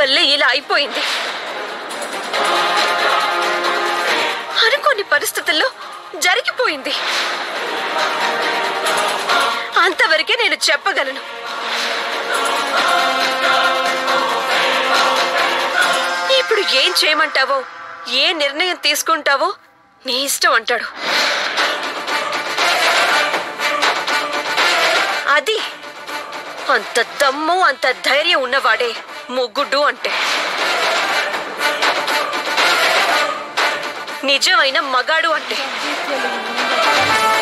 వల్లే ఇలా అయిపోయింది అనుకోని పరిస్థితుల్లో జరిగిపోయింది అంతవరకే నేను చెప్పగలను ఇప్పుడు ఏం చేయమంటావో ఏ నిర్ణయం తీసుకుంటావో నీ ఇష్టం అంటాడు అది అంత దమ్ము అంత ధైర్యం ఉన్నవాడే మొగ్గుడు అంటే నిజమైన మగాడు అంటే